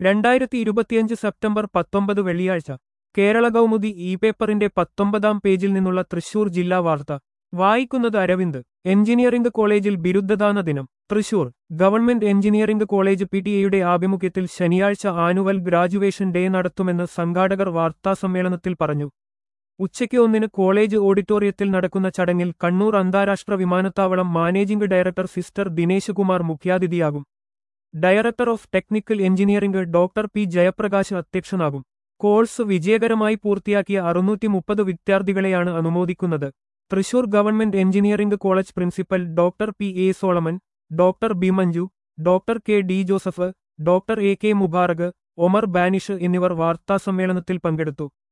രണ്ടായിരത്തി ഇരുപത്തിയഞ്ച് സെപ്റ്റംബർ പത്തൊമ്പത് വെള്ളിയാഴ്ച കേരള കൗമുദി ഇ പേപ്പറിന്റെ പത്തൊമ്പതാം പേജിൽ നിന്നുള്ള തൃശൂർ ജില്ലാ വാർത്ത വായിക്കുന്നത് അരവിന്ദ് എഞ്ചിനീയറിംഗ് കോളേജിൽ ബിരുദദാന ദിനം Thrissur government engineering college P T എയുടെ ആഭിമുഖ്യത്തിൽ ശനിയാഴ്ച ആനുവൽ ഗ്രാജുവേഷൻ ഡേ നടത്തുമെന്ന് സംഘാടകർ വാർത്താസമ്മേളനത്തിൽ പറഞ്ഞു ഉച്ചയ്ക്ക് ഒന്നിന് കോളേജ് ഓഡിറ്റോറിയത്തിൽ നടക്കുന്ന ചടങ്ങിൽ കണ്ണൂർ അന്താരാഷ്ട്ര വിമാനത്താവളം managing director sister Dinesh Kumar മുഖ്യാതിഥിയാകും director of technical engineering doctor P Jayaprakash അധ്യക്ഷനാകും കോഴ്സ് വിജയകരമായി പൂർത്തിയാക്കിയ അറുന്നൂറ്റി മുപ്പത് വിദ്യാർത്ഥികളെയാണ് അനുമോദിക്കുന്നത് Thrissur government engineering college principal doctor P A Solomon doctor B Manju doctor K D Joseph doctor A K Mubarak Omar Banish എന്നിവർ വാർത്താസമ്മേളനത്തിൽ പങ്കെടുത്തു